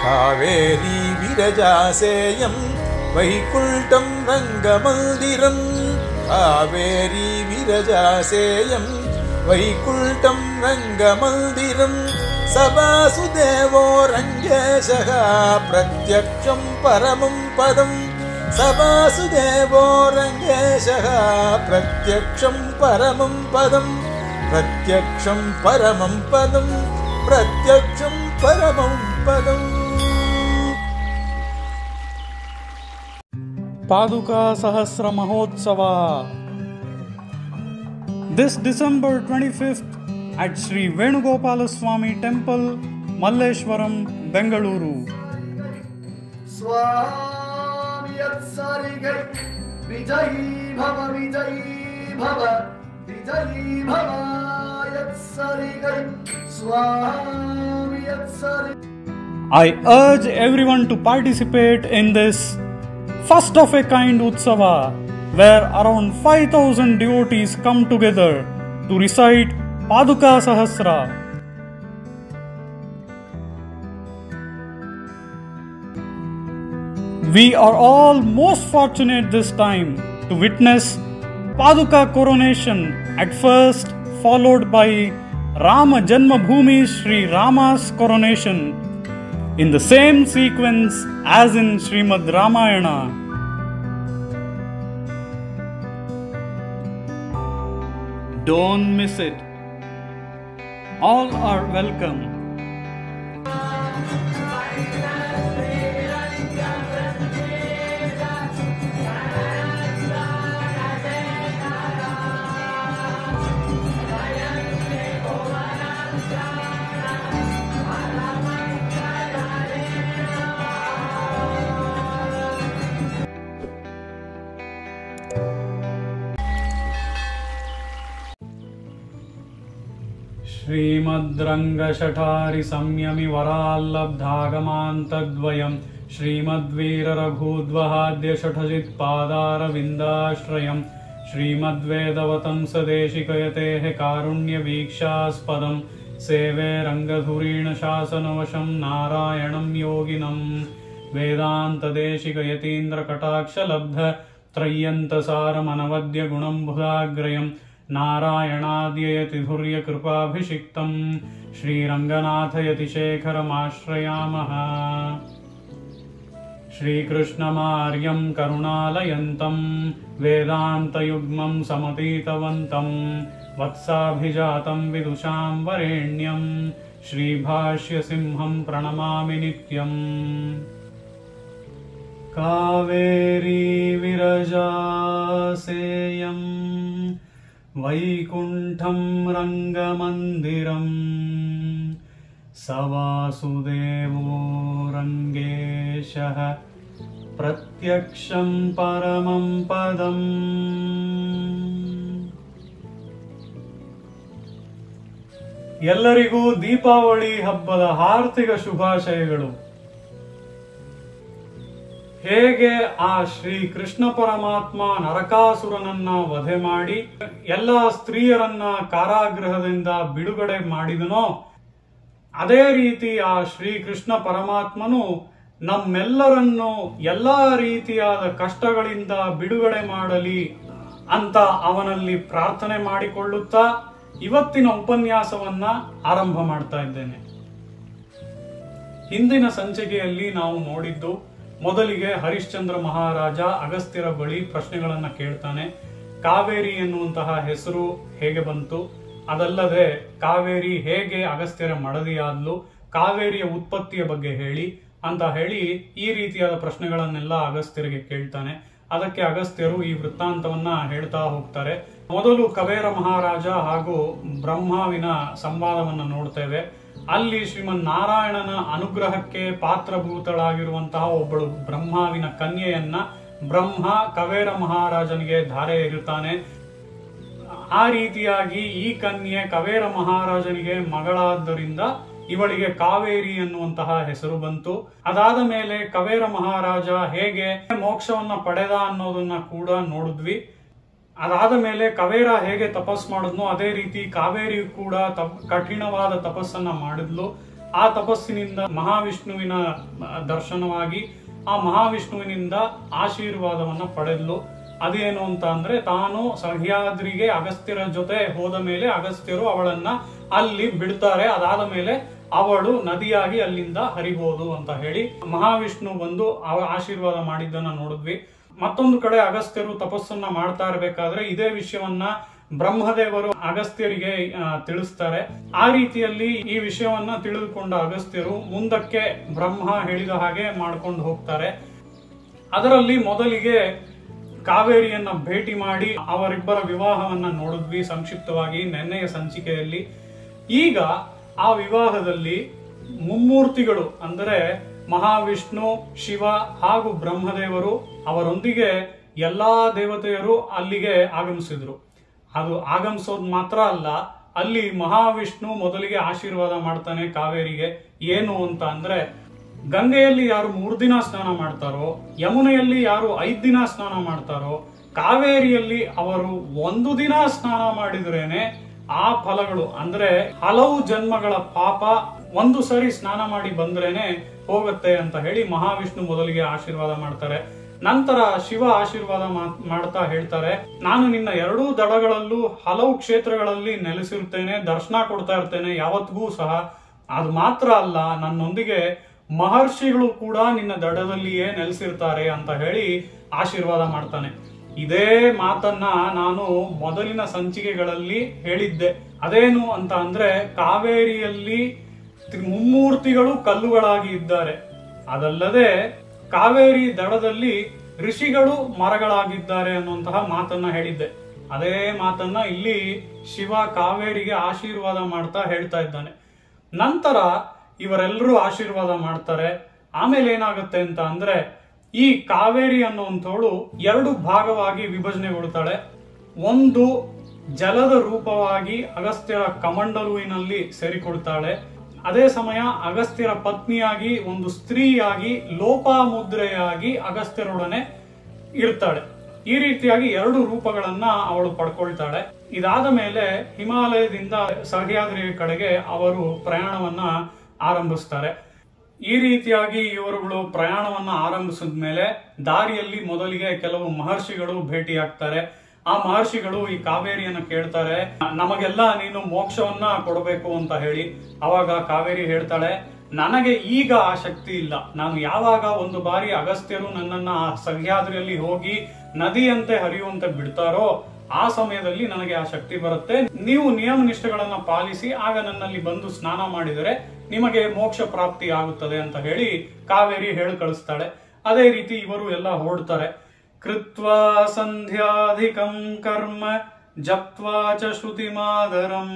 कावेरी विरजासेयं वैकुण्ठं रङ्गमन्दिरम् कावेरी विरजासेयं वैकुण्ठं रङ्गमन्दिरम् सभासुदेवो रङ्गेशः प्रत्यक्षं परमं पदम् सभासुदेवो रङ्गेशः प्रत्यक्षं परमं पदम् प्रत्यक्षं परमं पदम् प्रत्यक्षं परमं पदम् Paduka Sahasra Mahotsava. This December 25th at Sri Venugopala Swami Temple, Malleshwaram, Bengaluru. स्वामी यत्सरिगै विजयी भव विजयी भव विजयी भव यत्सरिगै स्वामी यत्सरि I urge everyone to participate in this first of a kind Utsava, where around 5000 devotees come together to recite Paduka Sahasra. We are all most fortunate this time to witness Paduka coronation at first, followed by Rama Janmabhumi Sri Rama's coronation in the same sequence as in Srimad Ramayana. Don't miss it. All are welcome. श्रीमद्रङ्गशठारिसंयमि वराल्लब्धागमान्तद्वयम् श्रीमद्वीररघूद्वहाद्यषठजित्पादारविन्दाश्रयम् श्रीमद्वेदवतंसदेशिकयतेः कारुण्यवीक्षास्पदम् सेवे रङ्गधुरीण शासनवशं नारायणं योगिनम् वेदान्तदेशिकयतीन्द्रकटाक्षलब्ध त्रय्यन्तसारमनवद्य गुणं बुधाग्रयम् नारायणाद्ययतिधुर्यकृपाभिषिक्तं श्रीरङ्गनाथयतिशेखरमाश्रयामः श्रीकृष्णमार्यं करुणालयन्तं वेदान्तयुग्मं समतीतवन्तं वत्साभिजातं विदुषां वरेण्यं श्रीभाष्यसिंहं प्रणमामि नित्यम् कावेरी विरजासेयम् वैकुण्ठं रङ्गमन्दिरम् स वासुदेवो रङ्गेशः प्रत्यक्षं परमं पदम् ಎಲ್ಲರಿಗೂ ದೀಪಾವಳಿ ಹಬ್ಬದ ಆರ್ಥಿಕ ಶುಭಾಶಯಗಳು ಹೇಗೆ ಆ ಶ್ರೀ ಕೃಷ್ಣ ಪರಮಾತ್ಮ ನರಕಾಸುರನನ್ನ ವಧೆ ಮಾಡಿ ಎಲ್ಲ ಸ್ತ್ರೀಯರನ್ನ ಕಾರಾಗೃಹದಿಂದ ಬಿಡುಗಡೆ ಮಾಡಿದನೋ ಅದೇ ರೀತಿ ಆ ಶ್ರೀ ಕೃಷ್ಣ ಪರಮಾತ್ಮನು ನಮ್ಮೆಲ್ಲರನ್ನು ಎಲ್ಲಾ ರೀತಿಯಾದ ಕಷ್ಟಗಳಿಂದ ಬಿಡುಗಡೆ ಮಾಡಲಿ ಅಂತ ಅವನಲ್ಲಿ ಪ್ರಾರ್ಥನೆ ಮಾಡಿಕೊಳ್ಳುತ್ತಾ ಇವತ್ತಿನ ಉಪನ್ಯಾಸವನ್ನ ಆರಂಭ ಮಾಡ್ತಾ ಇದ್ದೇನೆ ಹಿಂದಿನ ಸಂಚಿಕೆಯಲ್ಲಿ ನಾವು ನೋಡಿದ್ದು ಮೊದಲಿಗೆ ಹರಿಶ್ಚಂದ್ರ ಮಹಾರಾಜ ಅಗಸ್ತ್ಯರ ಬಳಿ ಪ್ರಶ್ನೆಗಳನ್ನ ಕೇಳ್ತಾನೆ ಕಾವೇರಿ ಎನ್ನುವಂತಹ ಹೆಸರು ಹೇಗೆ ಬಂತು ಅದಲ್ಲದೆ ಕಾವೇರಿ ಹೇಗೆ ಅಗಸ್ತ್ಯರ ಮಡದಿಯಾದ್ಲು ಕಾವೇರಿಯ ಉತ್ಪತ್ತಿಯ ಬಗ್ಗೆ ಹೇಳಿ ಅಂತ ಹೇಳಿ ಈ ರೀತಿಯಾದ ಪ್ರಶ್ನೆಗಳನ್ನೆಲ್ಲ ಅಗಸ್ತ್ಯರಿಗೆ ಕೇಳ್ತಾನೆ ಅದಕ್ಕೆ ಅಗಸ್ತ್ಯರು ಈ ವೃತ್ತಾಂತವನ್ನ ಹೇಳ್ತಾ ಹೋಗ್ತಾರೆ ಮೊದಲು ಕವೇರ ಮಹಾರಾಜ ಹಾಗೂ ಬ್ರಹ್ಮಾವಿನ ಸಂವಾದವನ್ನ ನೋಡ್ತೇವೆ ಅಲ್ಲಿ ಶ್ರೀಮನ್ ನಾರಾಯಣನ ಅನುಗ್ರಹಕ್ಕೆ ಪಾತ್ರಭೂತಳಾಗಿರುವಂತಹ ಒಬ್ಬಳು ಬ್ರಹ್ಮಾವಿನ ಕನ್ಯೆಯನ್ನ ಬ್ರಹ್ಮ ಕವೇರ ಮಹಾರಾಜನಿಗೆ ಧಾರೆ ಇರುತ್ತಾನೆ ಆ ರೀತಿಯಾಗಿ ಈ ಕನ್ಯೆ ಕವೇರ ಮಹಾರಾಜನಿಗೆ ಮಗಳಾದ್ದರಿಂದ ಇವಳಿಗೆ ಕಾವೇರಿ ಎನ್ನುವಂತಹ ಹೆಸರು ಬಂತು ಅದಾದ ಮೇಲೆ ಕವೇರ ಮಹಾರಾಜ ಹೇಗೆ ಮೋಕ್ಷವನ್ನ ಪಡೆದ ಅನ್ನೋದನ್ನ ಕೂಡ ನೋಡಿದ್ವಿ ಅದಾದ ಮೇಲೆ ಕವೇರ ಹೇಗೆ ತಪಸ್ ಮಾಡಿದ್ನೋ ಅದೇ ರೀತಿ ಕಾವೇರಿ ಕೂಡ ತಪ್ ಕಠಿಣವಾದ ತಪಸ್ಸನ್ನ ಮಾಡಿದ್ಲು ಆ ತಪಸ್ಸಿನಿಂದ ಮಹಾವಿಷ್ಣುವಿನ ಆ, ದರ್ಶನವಾಗಿ ಆ ಮಹಾವಿಷ್ಣುವಿನಿಂದ ಆಶೀರ್ವಾದವನ್ನ ಪಡೆದ್ಲು ಅದೇನು ಅಂತ ಅಂದ್ರೆ ತಾನು ಸಹ್ಯಾದ್ರಿಗೆ ಅಗಸ್ತ್ಯರ ಜೊತೆ ಹೋದ ಮೇಲೆ ಅಗಸ್ತ್ಯರು ಅವಳನ್ನ ಅಲ್ಲಿ ಬಿಡ್ತಾರೆ ಅದಾದ ಮೇಲೆ ಅವಳು ನದಿಯಾಗಿ ಅಲ್ಲಿಂದ ಹರಿಬಹುದು ಅಂತ ಹೇಳಿ ಮಹಾವಿಷ್ಣು ಬಂದು ಅವ ಆಶೀರ್ವಾದ ಮಾಡಿದ್ದನ್ನ ನೋಡಿದ್ವಿ ಮತ್ತೊಂದು ಕಡೆ ಅಗಸ್ತ್ಯರು ತಪಸ್ಸನ್ನ ಮಾಡ್ತಾ ಇರಬೇಕಾದ್ರೆ ಇದೇ ವಿಷಯವನ್ನ ಬ್ರಹ್ಮದೇವರು ಅಗಸ್ತ್ಯರಿಗೆ ಆ, ತಿಳಿಸ್ತಾರೆ ಆ ರೀತಿಯಲ್ಲಿ ಈ ವಿಷಯವನ್ನ ತಿಳಿದುಕೊಂಡ ಅಗಸ್ತ್ಯರು ಮುಂದಕ್ಕೆ ಬ್ರಹ್ಮ ಹೇಳಿದ ಹಾಗೆ ಮಾಡ್ಕೊಂಡು ಹೋಗ್ತಾರೆ ಅದರಲ್ಲಿ ಮೊದಲಿಗೆ ಕಾವೇರಿಯನ್ನ ಭೇಟಿ ಮಾಡಿ ಅವರಿಬ್ಬರ ವಿವಾಹವನ್ನ ನೋಡಿದ್ವಿ ಸಂಕ್ಷಿಪ್ತವಾಗಿ ನೆನ್ನೆಯ ಸಂಚಿಕೆಯಲ್ಲಿ ಈಗ ಆ ವಿವಾಹದಲ್ಲಿ ಮುಮ್ಮೂರ್ತಿಗಳು ಅಂದರೆ ಮಹಾವಿಷ್ಣು ಶಿವ ಹಾಗೂ ಬ್ರಹ್ಮದೇವರು ಅವರೊಂದಿಗೆ ಎಲ್ಲಾ ದೇವತೆಯರು ಅಲ್ಲಿಗೆ ಆಗಮಿಸಿದ್ರು ಅದು ಆಗಮಿಸೋದು ಮಾತ್ರ ಅಲ್ಲ ಅಲ್ಲಿ ಮಹಾವಿಷ್ಣು ಮೊದಲಿಗೆ ಆಶೀರ್ವಾದ ಮಾಡ್ತಾನೆ ಕಾವೇರಿಗೆ ಏನು ಅಂತ ಅಂದ್ರೆ ಗಂಗೆಯಲ್ಲಿ ಯಾರು ಮೂರ್ ದಿನ ಸ್ನಾನ ಮಾಡ್ತಾರೋ ಯಮುನೆಯಲ್ಲಿ ಯಾರು ಐದ್ ದಿನ ಸ್ನಾನ ಮಾಡ್ತಾರೋ ಕಾವೇರಿಯಲ್ಲಿ ಅವರು ಒಂದು ದಿನ ಸ್ನಾನ ಮಾಡಿದ್ರೇನೆ ಆ ಫಲಗಳು ಅಂದ್ರೆ ಹಲವು ಜನ್ಮಗಳ ಪಾಪ ಒಂದು ಸರಿ ಸ್ನಾನ ಮಾಡಿ ಬಂದ್ರೇನೆ ಹೋಗುತ್ತೆ ಅಂತ ಹೇಳಿ ಮಹಾವಿಷ್ಣು ಮೊದಲಿಗೆ ಆಶೀರ್ವಾದ ಮಾಡ್ತಾರೆ ನಂತರ ಶಿವ ಆಶೀರ್ವಾದ ಮಾ- ಮಾಡ್ತಾ ಹೇಳ್ತಾರೆ ನಾನು ನಿನ್ನ ಎರಡೂ ದಡಗಳಲ್ಲೂ ಹಲವು ಕ್ಷೇತ್ರಗಳಲ್ಲಿ ನೆಲೆಸಿರ್ತೇನೆ ದರ್ಶನ ಕೊಡ್ತಾ ಇರ್ತೇನೆ ಯಾವತ್ತಿಗೂ ಸಹ ಅದು ಮಾತ್ರ ಅಲ್ಲ ನನ್ನೊಂದಿಗೆ ಮಹರ್ಷಿಗಳು ಕೂಡ ನಿನ್ನ ದಡದಲ್ಲಿಯೇ ನೆಲೆಸಿರ್ತಾರೆ ಅಂತ ಹೇಳಿ ಆಶೀರ್ವಾದ ಮಾಡ್ತಾನೆ ಇದೇ ಮಾತನ್ನ ನಾನು ಮೊದಲಿನ ಸಂಚಿಕೆಗಳಲ್ಲಿ ಹೇಳಿದ್ದೆ ಅದೇನು ಅಂತ ಅಂದ್ರೆ ಕಾವೇರಿಯಲ್ಲಿ ತ್ರಿ- ಮುಮ್ಮೂರ್ತಿಗಳು ಕಲ್ಲುಗಳಾಗಿ ಇದ್ದಾರೆ ಅದಲ್ಲದೆ ಕಾವೇರಿ ದಡದಲ್ಲಿ ಋಷಿಗಳು ಮರಗಳಾಗಿದ್ದಾರೆ ಅನ್ನುವಂತಹ ಮಾತನ್ನ ಹೇಳಿದ್ದೆ ಅದೇ ಮಾತನ್ನ ಇಲ್ಲಿ ಶಿವ ಕಾವೇರಿಗೆ ಆಶೀರ್ವಾದ ಮಾಡ್ತಾ ಹೇಳ್ತಾ ಇದ್ದಾನೆ ನಂತರ ಇವರೆಲ್ಲರೂ ಆಶೀರ್ವಾದ ಮಾಡ್ತಾರೆ ಆಮೇಲೆ ಏನಾಗುತ್ತೆ ಅಂತ ಅಂದ್ರೆ ಈ ಕಾವೇರಿ ಅನ್ನುವಂಥವಳು ಎರಡು ಭಾಗವಾಗಿ ವಿಭಜನೆಗೊಳ್ತಾಳೆ ಒಂದು ಜಲದ ರೂಪವಾಗಿ ಅಗಸ್ತ್ಯರ ಕಮಂಡಲುವಿನಲ್ಲಿ ಸೇರಿಕೊಳ್ತಾಳೆ ಅದೇ ಸಮಯ ಅಗಸ್ತ್ಯರ ಪತ್ನಿಯಾಗಿ ಒಂದು ಸ್ತ್ರೀಯಾಗಿ ಲೋಪಾಮುದ್ರೆಯಾಗಿ ಅಗಸ್ತ್ಯರೊಡನೆ ಇರ್ತಾಳೆ ಈ ರೀತಿಯಾಗಿ ಎರಡು ರೂಪಗಳನ್ನ ಅವಳು ಪಡ್ಕೊಳ್ತಾಳೆ ಇದಾದ ಮೇಲೆ ಹಿಮಾಲಯದಿಂದ ಸಹ್ಯಾದ್ರಿ ಕಡೆಗೆ ಅವರು ಪ್ರಯಾಣವನ್ನ ಆರಂಭಿಸ್ತಾರೆ ಈ ರೀತಿಯಾಗಿ ಇವರುಗಳು ಪ್ರಯಾಣವನ್ನ ಆರಂಭಿಸಿದ ಮೇಲೆ ದಾರಿಯಲ್ಲಿ ಮೊದಲಿಗೆ ಕೆಲವು ಮಹರ್ಷಿಗಳು ಭೇಟಿಯಾಗ್ತಾರೆ ಆ ಮಹರ್ಷಿಗಳು ಈ ಕಾವೇರಿಯನ್ನ ಕೇಳ್ತಾರೆ ನಮಗೆಲ್ಲ ನೀನು ಮೋಕ್ಷವನ್ನ ಕೊಡಬೇಕು ಅಂತ ಹೇಳಿ ಅವಾಗ ಕಾವೇರಿ ಹೇಳ್ತಾಳೆ ನನಗೆ ಈಗ ಆ ಶಕ್ತಿ ಇಲ್ಲ ನಾನು ಯಾವಾಗ ಒಂದು ಬಾರಿ ಅಗಸ್ತ್ಯರು ನನ್ನನ್ನ ಆ ಸಹ್ಯಾದ್ರಿಯಲ್ಲಿ ಹೋಗಿ ನದಿಯಂತೆ ಹರಿಯುವಂತೆ ಬಿಡ್ತಾರೋ ಆ ಸಮಯದಲ್ಲಿ ನನಗೆ ಆ ಶಕ್ತಿ ಬರುತ್ತೆ ನೀವು ನಿಯಮ ನಿಷ್ಠೆಗಳನ್ನ ಪಾಲಿಸಿ ಆಗ ನನ್ನಲ್ಲಿ ಬಂದು ಸ್ನಾನ ಮಾಡಿದರೆ ನಿಮಗೆ ಮೋಕ್ಷ ಪ್ರಾಪ್ತಿ ಆಗುತ್ತದೆ ಅಂತ ಹೇಳಿ ಕಾವೇರಿ ಹೇಳಿ ಕಳಿಸ್ತಾಳೆ ಅದೇ ರೀತಿ ಇವರು ಎಲ್ಲ ಹೊರಡ್ತಾರೆ ಕೃತ್ವಾ ಸಂಧ್ಯಾಧಿಕಂ ಕರ್ಮ ಜಪ್ತ್ವಾ ಚ ಶ್ರುತಿಮಾದರಂ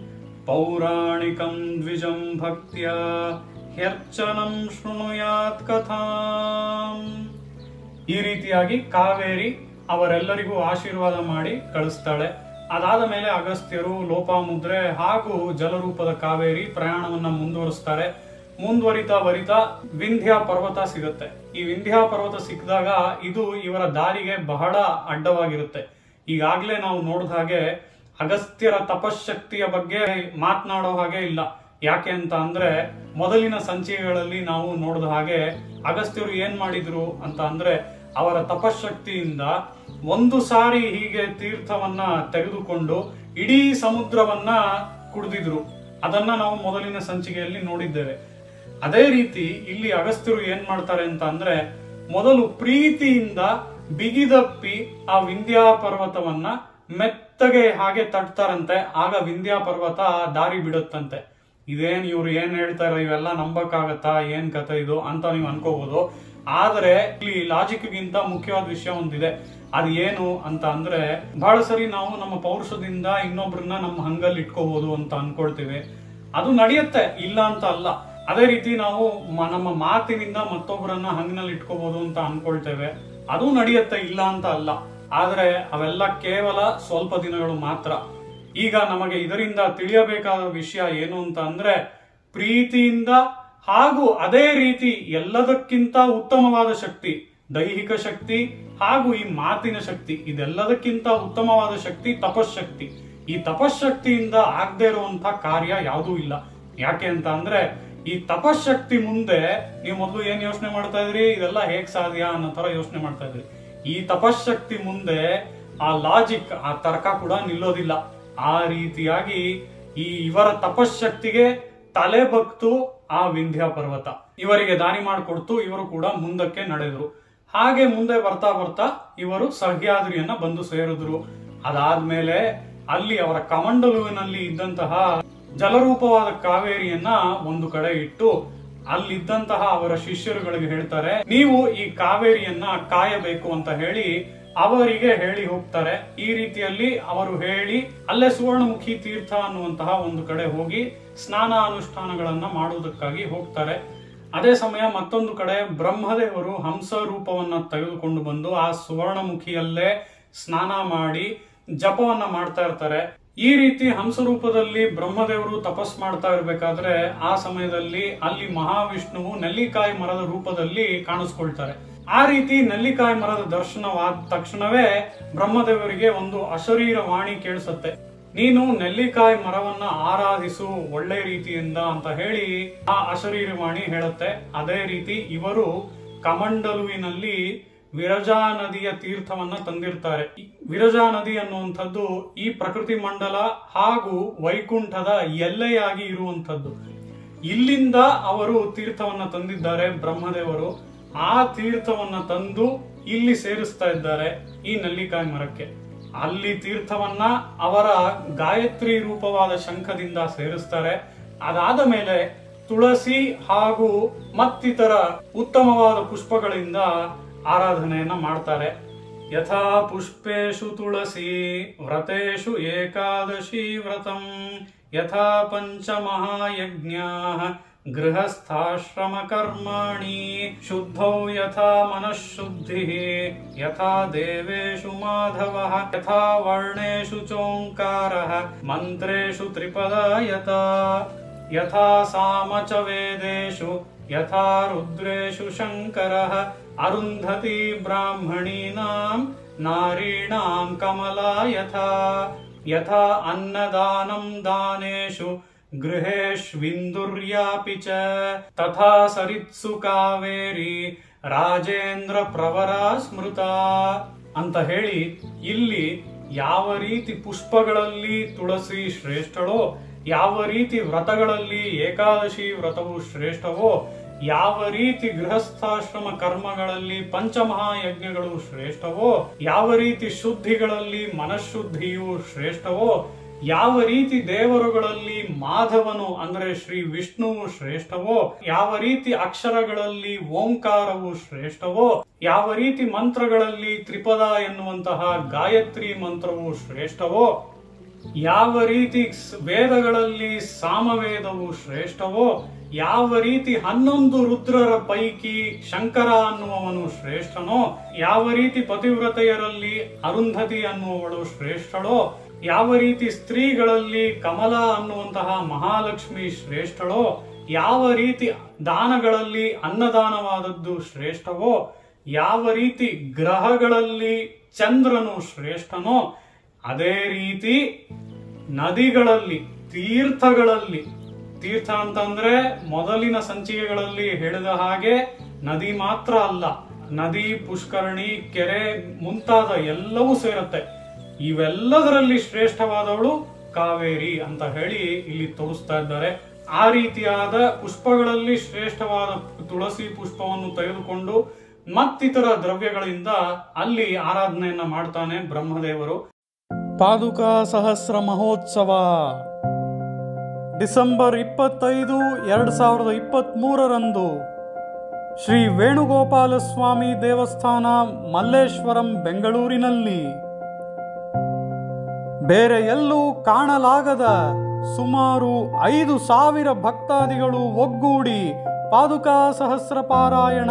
ಪೌರಾಣಿಕಂ ದ್ವಿಜಂ ಭಕ್ತ್ಯ ಹ್ಯರ್ಚನಂ ಶೃಣುಯಾತ್ ಕಥಾಂ ಈ ರೀತಿಯಾಗಿ ಕಾವೇರಿ ಅವರೆಲ್ಲರಿಗೂ ಆಶೀರ್ವಾದ ಮಾಡಿ ಕಳಿಸ್ತಾಳೆ ಅದಾದ ಮೇಲೆ ಅಗಸ್ತ್ಯರು ಲೋಪಾಮುದ್ರೆ ಹಾಗೂ ಜಲರೂಪದ ಕಾವೇರಿ ಪ್ರಯಾಣವನ್ನ ಮುಂದುವರಿಸ್ತಾರೆ ಮುಂದುವರಿತಾ ವರಿತಾ ವಿಂಧ್ಯ ಪರ್ವತ ಸಿಗುತ್ತೆ ಈ ವಿಂಧ್ಯ ಪರ್ವತ ಸಿಕ್ಕಿದಾಗ ಇದು ಇವರ ದಾರಿಗೆ ಬಹಳ ಅಡ್ಡವಾಗಿರುತ್ತೆ ಈಗಾಗ್ಲೇ ನಾವು ನೋಡಿದ ಹಾಗೆ ಅಗಸ್ತ್ಯರ ತಪಶಕ್ತಿಯ ಬಗ್ಗೆ ಮಾತನಾಡೋ ಹಾಗೆ ಇಲ್ಲ ಯಾಕೆ ಅಂತ ಅಂದ್ರೆ ಮೊದಲಿನ ಸಂಚಿಕೆಗಳಲ್ಲಿ ನಾವು ನೋಡಿದ ಹಾಗೆ ಅಗಸ್ತ್ಯರು ಏನ್ ಮಾಡಿದ್ರು ಅಂತ ಅಂದ್ರೆ ಅವರ ತಪಶಕ್ತಿಯಿಂದ ಒಂದು ಸಾರಿ ಹೀಗೆ ತೀರ್ಥವನ್ನ ತೆಗೆದುಕೊಂಡು ಇಡೀ ಸಮುದ್ರವನ್ನ ಕುಡಿದಿದ್ರು ಅದನ್ನ ನಾವು ಮೊದಲಿನ ಸಂಚಿಕೆಯಲ್ಲಿ ನೋಡಿದ್ದೇವೆ ಅದೇ ರೀತಿ ಇಲ್ಲಿ ಅಗಸ್ತ್ಯರು ಏನ್ ಮಾಡ್ತಾರೆ ಅಂತ ಅಂದ್ರೆ ಮೊದಲು ಪ್ರೀತಿಯಿಂದ ಬಿಗಿದಪ್ಪಿ ಆ ವಿಂಧ್ಯ ಪರ್ವತವನ್ನ ಮೆತ್ತಗೆ ಹಾಗೆ ತಟ್ತಾರಂತೆ ಆಗ ವಿಂಧ್ಯ ಪರ್ವತ ದಾರಿ ಬಿಡುತ್ತಂತೆ ಇದೇನ್ ಇವ್ರು ಏನ್ ಹೇಳ್ತಾರ ಇವೆಲ್ಲ ನಂಬಕ್ಕಾಗತ್ತಾ ಏನ್ ಕತೆ ಇದು ಅಂತ ನೀವು ಅನ್ಕೋಬಹುದು ಆದ್ರೆ ಇಲ್ಲಿ ಲಾಜಿಕ್ ಗಿಂತ ಮುಖ್ಯವಾದ ವಿಷಯ ಒಂದಿದೆ ಅದು ಏನು ಅಂತ ಅಂದ್ರೆ ಬಹಳ ಸರಿ ನಾವು ನಮ್ಮ ಪೌರುಷದಿಂದ ಇನ್ನೊಬ್ರನ್ನ ನಮ್ಮ ಹಂಗಲ್ಲಿ ಇಟ್ಕೋಬಹುದು ಅಂತ ಅನ್ಕೊಳ್ತೇವೆ ಅದು ನಡೆಯುತ್ತೆ ಇಲ್ಲ ಅಂತ ಅಲ್ಲ ಅದೇ ರೀತಿ ನಾವು ಮ- ನಮ್ಮ ಮಾತಿನಿಂದ ಮತ್ತೊಬ್ಬರನ್ನ ಹಂಗಿನಲ್ಲಿ ಇಟ್ಕೋಬಹುದು ಅಂತ ಅನ್ಕೊಳ್ತೇವೆ ಅದು ನಡೆಯುತ್ತೆ ಇಲ್ಲ ಅಂತ ಅಲ್ಲ ಆದ್ರೆ ಅವೆಲ್ಲ ಕೇವಲ ಸ್ವಲ್ಪ ದಿನಗಳು ಮಾತ್ರ ಈಗ ನಮಗೆ ಇದರಿಂದ ತಿಳಿಯಬೇಕಾದ ವಿಷಯ ಏನು ಅಂತ ಅಂದ್ರೆ ಪ್ರೀತಿಯಿಂದ ಹಾಗೂ ಅದೇ ರೀತಿ ಎಲ್ಲದಕ್ಕಿಂತ ಉತ್ತಮವಾದ ಶಕ್ತಿ ದೈಹಿಕ ಶಕ್ತಿ ಹಾಗೂ ಈ ಮಾತಿನ ಶಕ್ತಿ ಇದೆಲ್ಲದಕ್ಕಿಂತ ಉತ್ತಮವಾದ ಶಕ್ತಿ ತಪಶಕ್ತಿ ಈ ತಪಶಕ್ತಿಯಿಂದ ಆಗದೆ ಇರುವಂತ ಕಾರ್ಯ ಯಾವುದೂ ಇಲ್ಲ ಯಾಕೆ ಅಂತ ಅಂದ್ರೆ ಈ ತಪಶಕ್ತಿ ಮುಂದೆ ನೀವು ಮೊದಲು ಏನ್ ಯೋಚನೆ ಮಾಡ್ತಾ ಇದ್ರಿ ಇದೆಲ್ಲ ಹೇಗ್ ಸಾಧ್ಯ ಅನ್ನೋ ತರ ಯೋಚನೆ ಮಾಡ್ತಾ ಇದ್ರಿ ಈ ತಪಶಕ್ತಿ ಮುಂದೆ ಆ ಲಾಜಿಕ್ ಆ ತರ್ಕ ಕೂಡ ನಿಲ್ಲೋದಿಲ್ಲ ಆ ರೀತಿಯಾಗಿ ಈ ಇವರ ತಪಶಕ್ತಿಗೆ ತಲೆ ಬಗ್ತು ಆ ವಿಂಧ್ಯ ಪರ್ವತ ಇವರಿಗೆ ದಾರಿ ಮಾಡಿಕೊಡ್ತು ಇವರು ಕೂಡ ಮುಂದಕ್ಕೆ ನಡೆದ್ರು ಹಾಗೆ ಮುಂದೆ ಬರ್ತಾ ಬರ್ತಾ ಇವರು ಸಹ್ಯಾದ್ರಿಯನ್ನ ಬಂದು ಸೇರಿದ್ರು ಅದಾದ್ಮೇಲೆ ಅಲ್ಲಿ ಅವರ ಕಮಂಡಲುವಿನಲ್ಲಿ ಇದ್ದಂತಹ ಜಲರೂಪವಾದ ಕಾವೇರಿಯನ್ನ ಒಂದು ಕಡೆ ಇಟ್ಟು ಅಲ್ಲಿದ್ದಂತಹ ಅವರ ಶಿಷ್ಯರುಗಳಿಗೆ ಹೇಳ್ತಾರೆ ನೀವು ಈ ಕಾವೇರಿಯನ್ನ ಕಾಯಬೇಕು ಅಂತ ಹೇಳಿ ಅವರಿಗೆ ಹೇಳಿ ಹೋಗ್ತಾರೆ ಈ ರೀತಿಯಲ್ಲಿ ಅವರು ಹೇಳಿ ಅಲ್ಲೇ ಸುವರ್ಣಮುಖಿ ತೀರ್ಥ ಅನ್ನುವಂತಹ ಒಂದು ಕಡೆ ಹೋಗಿ ಸ್ನಾನ ಅನುಷ್ಠಾನಗಳನ್ನ ಮಾಡುವುದಕ್ಕಾಗಿ ಹೋಗ್ತಾರೆ ಅದೇ ಸಮಯ ಮತ್ತೊಂದು ಕಡೆ ಬ್ರಹ್ಮದೇವರು ಹಂಸ ರೂಪವನ್ನ ತೆಗೆದುಕೊಂಡು ಬಂದು ಆ ಸುವರ್ಣಮುಖಿಯಲ್ಲೇ ಸ್ನಾನ ಮಾಡಿ ಜಪವನ್ನ ಮಾಡ್ತಾ ಇರ್ತಾರೆ ಈ ರೀತಿ ಹಂಸ ರೂಪದಲ್ಲಿ ಬ್ರಹ್ಮದೇವರು ತಪಸ್ ಮಾಡ್ತಾ ಇರ್ಬೇಕಾದ್ರೆ ಆ ಸಮಯದಲ್ಲಿ ಅಲ್ಲಿ ಮಹಾವಿಷ್ಣುವು ನೆಲ್ಲಿಕಾಯಿ ಮರದ ರೂಪದಲ್ಲಿ ಕಾಣಿಸ್ಕೊಳ್ತಾರೆ ಆ ರೀತಿ ನೆಲ್ಲಿಕಾಯಿ ಮರದ ದರ್ಶನವಾದ ತಕ್ಷಣವೇ ಬ್ರಹ್ಮದೇವರಿಗೆ ಒಂದು ಅಶರೀರ ವಾಣಿ ಕೇಳಿಸುತ್ತೆ ನೀನು ನೆಲ್ಲಿಕಾಯಿ ಮರವನ್ನ ಆರಾಧಿಸು ಒಳ್ಳೆ ರೀತಿಯಿಂದ ಅಂತ ಹೇಳಿ ಆ ಅಶರೀರವಾಣಿ ಹೇಳುತ್ತೆ ಅದೇ ರೀತಿ ಇವರು ಕಮಂಡಲುವಿನಲ್ಲಿ ವಿರಜಾ ನದಿಯ ತೀರ್ಥವನ್ನ ತಂದಿರ್ತಾರೆ ಈ ವಿರಜಾ ನದಿ ಅನ್ನುವಂಥದ್ದು ಈ ಪ್ರಕೃತಿ ಮಂಡಲ ಹಾಗೂ ವೈಕುಂಠದ ಎಲ್ಲೆಯಾಗಿ ಇರುವಂಥದ್ದು ಇಲ್ಲಿಂದ ಅವರು ತೀರ್ಥವನ್ನ ತಂದಿದ್ದಾರೆ ಬ್ರಹ್ಮದೇವರು ಆ ತೀರ್ಥವನ್ನ ತಂದು ಇಲ್ಲಿ ಸೇರಿಸ್ತಾ ಇದ್ದಾರೆ ಈ ನೆಲ್ಲಿಕಾಯಿ ಮರಕ್ಕೆ ಅಲ್ಲಿ ತೀರ್ಥವನ್ನ ಅವರ ಗಾಯತ್ರಿ ರೂಪವಾದ ಶಂಖದಿಂದ ಸೇರಿಸ್ತಾರೆ ಅದಾದ ಮೇಲೆ ತುಳಸಿ ಹಾಗೂ ಮತ್ತಿತರ ಉತ್ತಮವಾದ ಪುಷ್ಪಗಳಿಂದ ಆರಾಧನೆಯನ್ನ ಮಾಡ್ತಾರೆ ಯಥಾ ಪುಷ್ಪೇಶು ತುಳಸಿ ವ್ರತೇಶು ಏಕಾದಶಿ ವ್ರತಂ ಯಥಾ ಪಂಚಮಹಾಯಜ್ಞಾ ಗೃಹಸ್ಥಾಶ್ರಮ ಕರ್ಮಾಣಿ ಶುದ್ಧೌ ಯಥಾ ಮನಃಶುದ್ಧಿ ಯಥಾ ದೇವೇಶು ಮಾಧವ ಯಥಾ ವರ್ಣೇಶು ಚೋಂಕಾರ ಮಂತ್ರೇಶು ತ್ರಿಪದ ಯಥಾ ಯಥಾ ಸಾಮ ಚ ವೇದೇಶು ಯಥಾ ರುದ್ರೇಶು ಶಂಕರಃ ಅರುಂಧತಿ ಬ್ರಾಹ್ಮಣೀನಾಂ ನಾರೀಣಾಂ ಕಮಲಾ ಯಥಾ ಯಥಾ ಅನ್ನದಾನಂ ದಾನೇಶು ಗೃಹೇಷ್ವಿಂದುರ್ಯಾಪಿ ಚ ತಥಾ ಸರಿತ್ಸು ಕಾವೇರಿ ರಾಜೇಂದ್ರ ಪ್ರವರ ಸ್ಮೃತ ಅಂತ ಹೇಳಿ ಇಲ್ಲಿ ಯಾವ ರೀತಿ ಪುಷ್ಪಗಳಲ್ಲಿ ತುಳಸಿ ಶ್ರೇಷ್ಠಳೋ ಯಾವ ರೀತಿ ವ್ರತಗಳಲ್ಲಿ ಏಕಾದಶಿ ವ್ರತವು ಶ್ರೇಷ್ಠವೋ ಯಾವ ರೀತಿ ಗೃಹಸ್ಥಾಶ್ರಮ ಕರ್ಮಗಳಲ್ಲಿ ಪಂಚಮಹಾಯಜ್ಞಗಳು ಶ್ರೇಷ್ಠವೋ ಯಾವ ರೀತಿ ಶುದ್ಧಿಗಳಲ್ಲಿ ಮನಃಶುದ್ಧಿಯು ಶ್ರೇಷ್ಠವೋ ಯಾವ ರೀತಿ ದೇವರುಗಳಲ್ಲಿ ಮಾಧವನು ಅಂದ್ರೆ ಶ್ರೀ ವಿಷ್ಣುವು ಶ್ರೇಷ್ಠವೋ ಯಾವ ರೀತಿ ಅಕ್ಷರಗಳಲ್ಲಿ ಓಂಕಾರವು ಶ್ರೇಷ್ಠವೋ ಯಾವ ರೀತಿ ಮಂತ್ರಗಳಲ್ಲಿ ತ್ರಿಪದ ಎನ್ನುವಂತಹ ಗಾಯತ್ರಿ ಮಂತ್ರವು ಶ್ರೇಷ್ಠವೋ ಯಾವ ರೀತಿ ಸ್- ವೇದಗಳಲ್ಲಿ ಸಾಮವೇದವು ಶ್ರೇಷ್ಠವೋ ಯಾವ ರೀತಿ ಹನ್ನೊಂದು ರುದ್ರರ ಪೈಕಿ ಶಂಕರ ಅನ್ನುವವನು ಶ್ರೇಷ್ಠನೋ ಯಾವ ರೀತಿ ಪತಿವ್ರತೆಯರಲ್ಲಿ ಅರುಂಧತಿ ಅನ್ನುವವಳು ಶ್ರೇಷ್ಠಳೋ ಯಾವ ರೀತಿ ಸ್ತ್ರೀಗಳಲ್ಲಿ ಕಮಲ ಅನ್ನುವಂತಹ ಮಹಾಲಕ್ಷ್ಮಿ ಶ್ರೇಷ್ಠಳೋ ಯಾವ ರೀತಿ ದಾನಗಳಲ್ಲಿ ಅನ್ನದಾನವಾದದ್ದು ಶ್ರೇಷ್ಠವೋ ಯಾವ ರೀತಿ ಗ್ರಹಗಳಲ್ಲಿ ಚಂದ್ರನು ಶ್ರೇಷ್ಠನೋ ಅದೇ ರೀತಿ ನದಿಗಳಲ್ಲಿ ತೀರ್ಥಗಳಲ್ಲಿ ತೀರ್ಥ ಅಂತಂದ್ರೆ ಮೊದಲಿನ ಸಂಚಿಕೆಗಳಲ್ಲಿ ಹೇಳಿದ ಹಾಗೆ ನದಿ ಮಾತ್ರ ಅಲ್ಲ ನದಿ ಪುಷ್ಕರಣಿ ಕೆರೆ ಮುಂತಾದ ಎಲ್ಲವೂ ಸೇರುತ್ತೆ ಇವೆಲ್ಲದರಲ್ಲಿ ಶ್ರೇಷ್ಠವಾದವಳು ಕಾವೇರಿ ಅಂತ ಹೇಳಿ ಇಲ್ಲಿ ತೋರಿಸ್ತಾ ಇದ್ದಾರೆ ಆ ರೀತಿಯಾದ ಪುಷ್ಪಗಳಲ್ಲಿ ಶ್ರೇಷ್ಠವಾದ ತುಳಸಿ ಪುಷ್ಪವನ್ನು ತೆಗೆದುಕೊಂಡು ಮತ್ತಿತರ ದ್ರವ್ಯಗಳಿಂದ ಅಲ್ಲಿ ಆರಾಧನೆಯನ್ನ ಮಾಡ್ತಾನೆ ಬ್ರಹ್ಮದೇವರು ಪಾದುಕಾ ಸಹಸ್ರ ಮಹೋತ್ಸವ ಡಿಸೆಂಬರ್ ಇಪ್ಪತ್ತೈದು ಎರಡು ಸಾವಿರದ ಇಪ್ಪತ್ತ್ಮೂರರಂದು ಶ್ರೀ ವೇಣುಗೋಪಾಲ ಸ್ವಾಮಿ ದೇವಸ್ಥಾನ ಮಲ್ಲೇಶ್ವರಂ ಬೆಂಗಳೂರಿನಲ್ಲಿ ಬೇರೆ ಎಲ್ಲೂ ಕಾಣಲಾಗದ ಸುಮಾರು ಐದು ಸಾವಿರ ಭಕ್ತಾದಿಗಳು ಒಗ್ಗೂಡಿ ಪಾದುಕಾ ಸಹಸ್ರ ಪಾರಾಯಣ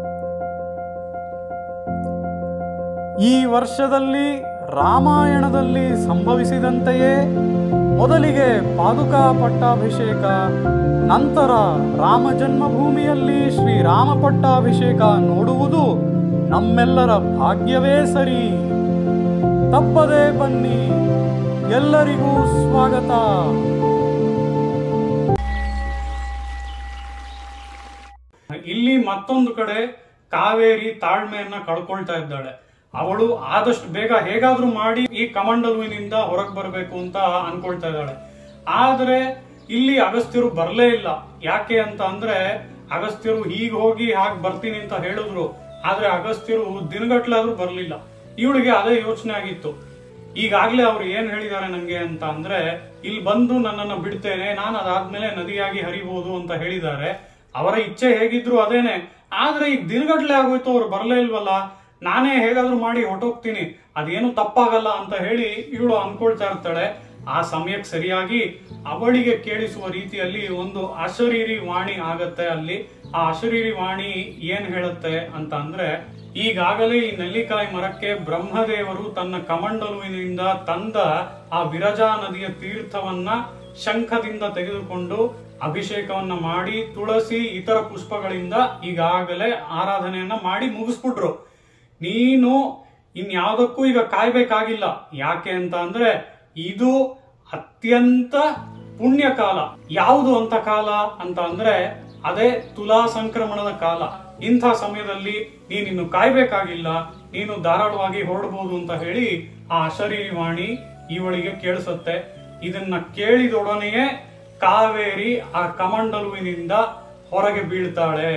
ಈ ವರ್ಷದಲ್ಲಿ ರಾಮಾಯಣದಲ್ಲಿ ಸಂಭವಿಸಿದಂತೆಯೇ ಮೊದಲಿಗೆ ಪಾದುಕಾ ಪಟ್ಟಾಭಿಷೇಕ ನಂತರ ರಾಮ ಜನ್ಮಭೂಮಿಯಲ್ಲಿ ಶ್ರೀರಾಮ ಪಟ್ಟಾಭಿಷೇಕ ನೋಡುವುದು ನಮ್ಮೆಲ್ಲರ ಭಾಗ್ಯವೇ ಸರಿ ತಪ್ಪದೇ ಬನ್ನಿ ಎಲ್ಲರಿಗೂ ಸ್ವಾಗತ ಮತ್ತೊಂದು ಕಡೆ ಕಾವೇರಿ ತಾಳ್ಮೆಯನ್ನ ಕಳ್ಕೊಳ್ತಾ ಇದ್ದಾಳೆ ಅವಳು ಆದಷ್ಟು ಬೇಗ ಹೇಗಾದ್ರೂ ಮಾಡಿ ಈ ಕಮಂಡಲುವಿನಿಂದ ಹೊರಗೆ ಬರಬೇಕು ಅಂತ ಅನ್ಕೊಳ್ತಾ ಇದ್ದಾಳೆ ಆದ್ರೆ ಇಲ್ಲಿ ಅಗಸ್ತ್ಯರು ಬರಲೇ ಇಲ್ಲ ಯಾಕೆ ಅಂತ ಅಂದ್ರೆ ಅಗಸ್ತ್ಯರು ಹೀಗ್ ಹೋಗಿ ಹಾಗೆ ಬರ್ತೀನಿ ಅಂತ ಹೇಳಿದ್ರು ಆದ್ರೆ ಅಗಸ್ತ್ಯರು ದಿನಗಟ್ಲಾದ್ರೂ ಬರ್ಲಿಲ್ಲ ಇವಳಿಗೆ ಅದೇ ಯೋಚನೆ ಆಗಿತ್ತು ಈಗಾಗ್ಲೇ ಅವ್ರು ಏನ್ ಹೇಳಿದ್ದಾರೆ ನಂಗೆ ಅಂತ ಅಂದ್ರೆ ಇಲ್ಲಿ ಬಂದು ನನ್ನನ್ನು ಬಿಡ್ತೇನೆ ನಾನು ಅದಾದ್ಮೇಲೆ ನದಿಯಾಗಿ ಹರಿಬಹುದು ಅಂತ ಹೇಳಿದ್ದಾರೆ ಅವರ ಇಚ್ಛೆ ಹೇಗಿದ್ರು ಅದೇನೆ ಆದ್ರೆ ಈಗ ದಿನಗಟ್ಲೆ ಆಗೋಯ್ತು ಅವ್ರು ಬರ್ಲೇ ಇಲ್ವಲ್ಲ ನಾನೇ ಹೇಗಾದ್ರೂ ಮಾಡಿ ಹೊಟ್ಟೋಗ್ತೀನಿ ಅದೇನು ತಪ್ಪಾಗಲ್ಲ ಅಂತ ಹೇಳಿ ಇವಳು ಅನ್ಕೊಳ್ತಾ ಇರ್ತಾಳೆ ಆ ಸಮಯಕ್ಕೆ ಸರಿಯಾಗಿ ಅವಳಿಗೆ ಕೇಳಿಸುವ ರೀತಿಯಲ್ಲಿ ಒಂದು ಅಶರೀರಿ ವಾಣಿ ಆಗತ್ತೆ ಅಲ್ಲಿ ಆ ಅಶರೀರಿ ವಾಣಿ ಏನ್ ಹೇಳುತ್ತೆ ಅಂತ ಅಂದ್ರೆ ಈಗಾಗಲೇ ಈ ನೆಲ್ಲಿಕಾಯಿ ಮರಕ್ಕೆ ಬ್ರಹ್ಮದೇವರು ತನ್ನ ಕಮಂಡಲುವಿನಿಂದ ತಂದ ಆ ವಿರಜಾ ನದಿಯ ತೀರ್ಥವನ್ನ ಶಂಖದಿಂದ ತೆಗೆದುಕೊಂಡು ಅಭಿಷೇಕವನ್ನ ಮಾಡಿ ತುಳಸಿ ಇತರ ಪುಷ್ಪಗಳಿಂದ ಈಗಾಗಲೇ ಆರಾಧನೆಯನ್ನ ಮಾಡಿ ಮುಗಿಸ್ಬಿಟ್ರು ನೀನು ಇನ್ಯಾವುದಕ್ಕೂ ಈಗ ಕಾಯ್ಬೇಕಾಗಿಲ್ಲ ಯಾಕೆ ಅಂತ ಅಂದ್ರೆ ಇದು ಅತ್ಯಂತ ಪುಣ್ಯ ಕಾಲ ಯಾವುದು ಅಂತ ಕಾಲ ಅಂತ ಅಂದ್ರೆ ಅದೇ ತುಲಾ ಸಂಕ್ರಮಣದ ಕಾಲ ಇಂಥ ಸಮಯದಲ್ಲಿ ನೀನಿನ್ನು ಕಾಯ್ಬೇಕಾಗಿಲ್ಲ ನೀನು ಧಾರಾಳವಾಗಿ ಹೊರಡಬಹುದು ಅಂತ ಹೇಳಿ ಆ ಅಶರೀರಿ ವಾಣಿ ಇವಳಿಗೆ ಕೇಳಿಸುತ್ತೆ ಇದನ್ನ ಕೇಳಿದೊಡನೆಯೇ ಕಾವೇರಿ ಆ ಕಮಂಡಲುವಿನಿಂದ ಹೊರಗೆ ಬೀಳ್ತಾಳೆ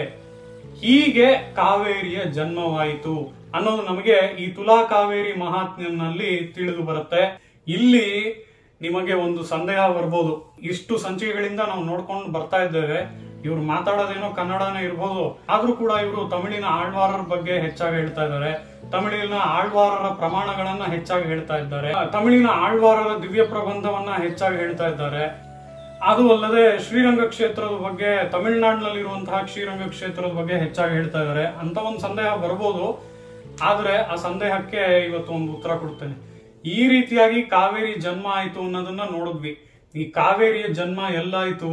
ಹೀಗೆ ಕಾವೇರಿಯ ಜನ್ಮವಾಯಿತು ಅನ್ನೋದು ನಮಗೆ ಈ ತುಲಾ ಕಾವೇರಿ ಮಹಾತ್ಮ್ಯನಲ್ಲಿ ತಿಳಿದು ಬರುತ್ತೆ ಇಲ್ಲಿ ನಿಮಗೆ ಒಂದು ಸಂದೇಹ ಬರ್ಬೋದು ಇಷ್ಟು ಸಂಚಿಕೆಗಳಿಂದ ನಾವು ನೋಡ್ಕೊಂಡು ಬರ್ತಾ ಇದ್ದೇವೆ ಇವ್ರು ಮಾತಾಡೋದೇನೋ ಕನ್ನಡನೇ ಇರ್ಬೋದು ಆದ್ರೂ ಕೂಡ ಇವರು ತಮಿಳಿನ ಆಳ್ವಾರರ ಬಗ್ಗೆ ಹೆಚ್ಚಾಗಿ ಹೇಳ್ತಾ ಇದ್ದಾರೆ ತಮಿಳಿನ ಆಳ್ವಾರರ ಪ್ರಮಾಣಗಳನ್ನ ಹೆಚ್ಚಾಗಿ ಹೇಳ್ತಾ ಇದ್ದಾರೆ ತಮಿಳಿನ ಆಳ್ವಾರರ ದಿವ್ಯ ಪ್ರಬಂಧವನ್ನ ಹೆಚ್ಚಾಗಿ ಹೇಳ್ತಾ ಇದ್ದಾರೆ ಅದು ಅಲ್ಲದೆ ಶ್ರೀರಂಗ ಕ್ಷೇತ್ರದ ಬಗ್ಗೆ ತಮಿಳುನಾಡಿನಲ್ಲಿರುವಂತಹ ಶ್ರೀರಂಗ ಕ್ಷೇತ್ರದ ಬಗ್ಗೆ ಹೆಚ್ಚಾಗಿ ಹೇಳ್ತಾ ಇದ್ದಾರೆ ಅಂತ ಒಂದು ಸಂದೇಹ ಬರ್ಬೋದು ಆದ್ರೆ ಆ ಸಂದೇಹಕ್ಕೆ ಇವತ್ತು ಒಂದು ಉತ್ತರ ಕೊಡ್ತೇನೆ ಈ ರೀತಿಯಾಗಿ ಕಾವೇರಿ ಜನ್ಮ ಆಯ್ತು ಅನ್ನೋದನ್ನ ನೋಡಿದ್ವಿ ಈ ಕಾವೇರಿಯ ಜನ್ಮ ಎಲ್ಲಾಯ್ತು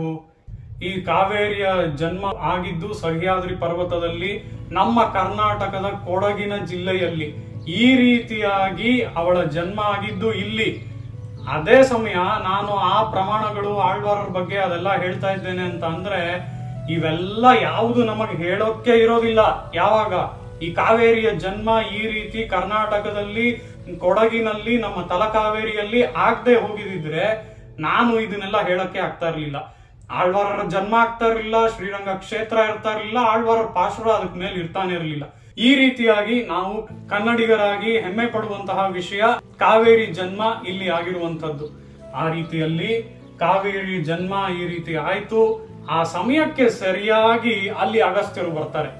ಈ ಕಾವೇರಿಯ ಜನ್ಮ ಆಗಿದ್ದು ಸಹ್ಯಾದ್ರಿ ಪರ್ವತದಲ್ಲಿ ನಮ್ಮ ಕರ್ನಾಟಕದ ಕೊಡಗಿನ ಜಿಲ್ಲೆಯಲ್ಲಿ ಈ ರೀತಿಯಾಗಿ ಅವಳ ಜನ್ಮ ಆಗಿದ್ದು ಇಲ್ಲಿ ಅದೇ ಸಮಯ ನಾನು ಆ ಪ್ರಮಾಣಗಳು ಆಳ್ವಾರರ ಬಗ್ಗೆ ಅದೆಲ್ಲ ಹೇಳ್ತಾ ಇದ್ದೇನೆ ಅಂತ ಅಂದ್ರೆ ಇವೆಲ್ಲ ಯಾವುದು ನಮಗೆ ಹೇಳೋಕೆ ಇರೋದಿಲ್ಲ ಯಾವಾಗ ಈ ಕಾವೇರಿಯ ಜನ್ಮ ಈ ರೀತಿ ಕರ್ನಾಟಕದಲ್ಲಿ ಕೊಡಗಿನಲ್ಲಿ ನಮ್ಮ ತಲಕಾವೇರಿಯಲ್ಲಿ ಆಗದೆ ಹೋಗಿದಿದ್ರೆ ನಾನು ಇದನ್ನೆಲ್ಲ ಹೇಳಕ್ಕೆ ಆಗ್ತಾ ಇರ್ಲಿಲ್ಲ ಆಳ್ವಾರರ ಜನ್ಮ ಆಗ್ತಾ ಇರಲಿಲ್ಲ ಶ್ರೀರಂಗ ಕ್ಷೇತ್ರ ಇರ್ತಾ ಇರಲಿಲ್ಲ ಆಳ್ವಾರರ ಪಾಶುರ ಅದಕ್ಕೆ ಮೇಲೆ ಇರ್ತಾನೆ ಇರಲಿಲ್ಲ ಈ ರೀತಿಯಾಗಿ ನಾವು ಕನ್ನಡಿಗರಾಗಿ ಹೆಮ್ಮೆ ಪಡುವಂತಹ ವಿಷಯ ಕಾವೇರಿ ಜನ್ಮ ಇಲ್ಲಿ ಆಗಿರುವಂತದ್ದು ಆ ರೀತಿಯಲ್ಲಿ ಕಾವೇರಿ ಜನ್ಮ ಈ ರೀತಿ ಆಯ್ತು ಆ ಸಮಯಕ್ಕೆ ಸರಿಯಾಗಿ ಅಲ್ಲಿ ಅಗಸ್ತ್ಯರು ಬರ್ತಾರೆ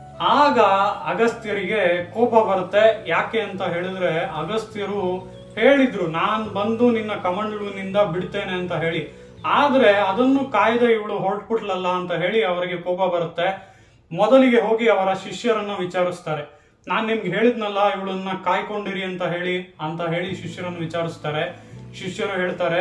ಆಗ ಅಗಸ್ತ್ಯರಿಗೆ ಕೋಪ ಬರುತ್ತೆ ಯಾಕೆ ಅಂತ ಹೇಳಿದ್ರೆ ಅಗಸ್ತ್ಯರು ಹೇಳಿದ್ರು ನಾನ್ ಬಂದು ನಿನ್ನ ಕಮಂಡಲುವಿನಿಂದ ಬಿಡ್ತೇನೆ ಅಂತ ಹೇಳಿ ಆದ್ರೆ ಅದನ್ನು ಕಾಯ್ದೆ ಇವಳು ಹೊರಟ್ಬಿಟ್ಲಲ್ಲ ಅಂತ ಹೇಳಿ ಅವರಿಗೆ ಕೋಪ ಬರುತ್ತೆ ಮೊದಲಿಗೆ ಹೋಗಿ ಅವರ ಶಿಷ್ಯರನ್ನ ವಿಚಾರಿಸ್ತಾರೆ ನಾನ್ ನಿಮ್ಗೆ ಹೇಳಿದ್ನಲ್ಲ ಇವಳನ್ನ ಕಾಯ್ಕೊಂಡಿರಿ ಅಂತ ಹೇಳಿ ಅಂತ ಹೇಳಿ ಶಿಷ್ಯರನ್ನು ವಿಚಾರಿಸ್ತಾರೆ ಶಿಷ್ಯರು ಹೇಳ್ತಾರೆ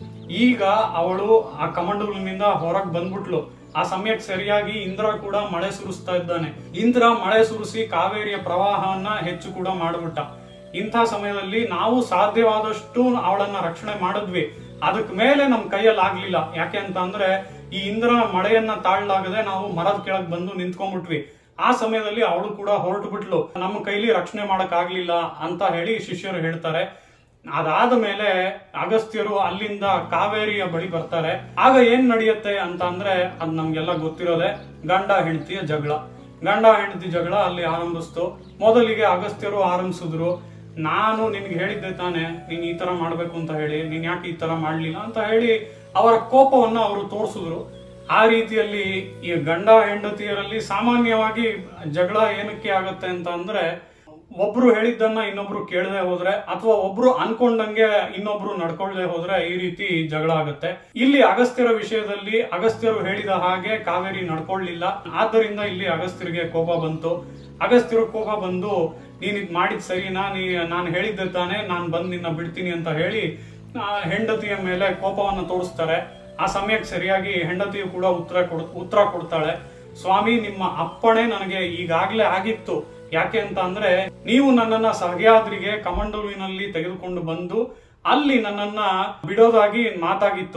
ಈಗ ಅವಳು ಆ ಕಮಂಡಲುವಿನಿಂದ ಹೊರಗ್ ಬಂದ್ಬಿಟ್ಲು ಆ ಸಮಯಕ್ಕೆ ಸರಿಯಾಗಿ ಇಂದ್ರ ಕೂಡ ಮಳೆ ಸುರಿಸ್ತಾ ಇದ್ದಾನೆ ಇಂದ್ರ ಮಳೆ ಸುರಿಸಿ ಕಾವೇರಿಯ ಪ್ರವಾಹವನ್ನ ಹೆಚ್ಚು ಕೂಡ ಮಾಡ್ಬಿಟ್ಟ ಇಂಥ ಸಮಯದಲ್ಲಿ ನಾವು ಸಾಧ್ಯವಾದಷ್ಟು ಅವಳನ್ನ ರಕ್ಷಣೆ ಮಾಡಿದ್ವಿ ಅದಕ್ ಮೇಲೆ ನಮ್ ಕೈಯಲ್ಲಿ ಆಗ್ಲಿಲ್ಲ ಯಾಕೆ ಅಂತ ಅಂದ್ರೆ ಈ ಇಂದ್ರನ ಮಳೆಯನ್ನ ತಾಳ್ಲಾಗದೆ ನಾವು ಮರದ ಕೆಳಗ್ ಬಂದು ನಿಂತ್ಕೊಂಡ್ಬಿಟ್ವಿ ಆ ಸಮಯದಲ್ಲಿ ಅವಳು ಕೂಡ ಹೊರಟು ಬಿಟ್ಲು ನಮ್ಮ ಕೈಲಿ ರಕ್ಷಣೆ ಮಾಡಕ್ ಆಗ್ಲಿಲ್ಲ ಅಂತ ಹೇಳಿ ಶಿಷ್ಯರು ಹೇಳ್ತಾರೆ ಅದಾದ ಮೇಲೆ ಅಗಸ್ತ್ಯರು ಅಲ್ಲಿಂದ ಕಾವೇರಿಯ ಬಳಿ ಬರ್ತಾರೆ ಆಗ ಏನ್ ನಡೆಯುತ್ತೆ ಅಂತ ಅಂದ್ರೆ ಅದ್ ನಮ್ಗೆಲ್ಲ ಗೊತ್ತಿರೋದೆ ಗಂಡ ಹೆಂಡತಿಯ ಜಗಳ ಗಂಡ ಹೆಂಡತಿ ಜಗಳ ಅಲ್ಲಿ ಆರಂಭಿಸ್ತು ಮೊದಲಿಗೆ ಅಗಸ್ತ್ಯರು ಆರಂಭಿಸಿದ್ರು ನಾನು ನಿನ್ಗೆ ಹೇಳಿದ್ದೆ ತಾನೆ ನೀನ್ ಈ ತರ ಮಾಡ್ಬೇಕು ಅಂತ ಹೇಳಿ ನೀನ್ ಯಾಕೆ ಈ ತರ ಮಾಡ್ಲಿಲ್ಲ ಅಂತ ಹೇಳಿ ಅವರ ಕೋಪವನ್ನ ಅವರು ತೋರಿಸಿದ್ರು ಆ ರೀತಿಯಲ್ಲಿ ಈ ಗಂಡ ಹೆಂಡತಿಯರಲ್ಲಿ ಸಾಮಾನ್ಯವಾಗಿ ಜಗಳ ಏನಕ್ಕೆ ಆಗತ್ತೆ ಅಂತ ಅಂದ್ರೆ ಒಬ್ರು ಹೇಳಿದ್ದನ್ನ ಇನ್ನೊಬ್ರು ಕೇಳದೆ ಹೋದ್ರೆ ಅಥವಾ ಒಬ್ರು ಅನ್ಕೊಂಡಂಗೆ ಇನ್ನೊಬ್ರು ನಡ್ಕೊಳ್ದೆ ಹೋದ್ರೆ ಈ ರೀತಿ ಜಗಳ ಆಗುತ್ತೆ ಇಲ್ಲಿ ಅಗಸ್ತ್ಯರ ವಿಷಯದಲ್ಲಿ ಅಗಸ್ತ್ಯರು ಹೇಳಿದ ಹಾಗೆ ಕಾವೇರಿ ನಡ್ಕೊಳ್ಳಿಲ್ಲ ಆದ್ದರಿಂದ ಇಲ್ಲಿ ಅಗಸ್ತ್ಯರಿಗೆ ಕೋಪ ಬಂತು ಅಗಸ್ತ್ಯರು ಕೋಪ ಬಂದು ನೀನ್ ಇದ್ ಮಾಡಿದ್ ಸರಿನಾ ನೀ ನಾನು ಹೇಳಿದ್ದೆ ತಾನೆ ನಾನ್ ಬಂದ್ ನಿನ್ನ ಬಿಡ್ತೀನಿ ಅಂತ ಹೇಳಿ ಆ, ಹೆಂಡತಿಯ ಮೇಲೆ ಕೋಪವನ್ನ ತೋರಿಸ್ತಾರೆ ಆ ಸಮಯಕ್ಕೆ ಸರಿಯಾಗಿ ಹೆಂಡತಿಯು ಕೂಡ ಉತ್ತರ ಕೊಡ್ ಉತ್ತರ ಕೊಡ್ತಾಳೆ ಸ್ವಾಮಿ ನಿಮ್ಮ ಅಪ್ಪಣೆ ನನಗೆ ಈಗಾಗ್ಲೇ ಆಗಿತ್ತು ಯಾಕೆ ಅಂತ ಅಂದ್ರೆ ನೀವು ನನ್ನನ್ನ ಸಹ್ಯಾದ್ರಿಗೆ ಕಮಂಡಲುವಿನಲ್ಲಿ ತೆಗೆದುಕೊಂಡು ಬಂದು ಅಲ್ಲಿ ನನ್ನನ್ನ ಬಿಡೋದಾಗಿ ಮಾತಾಗಿತ್ತು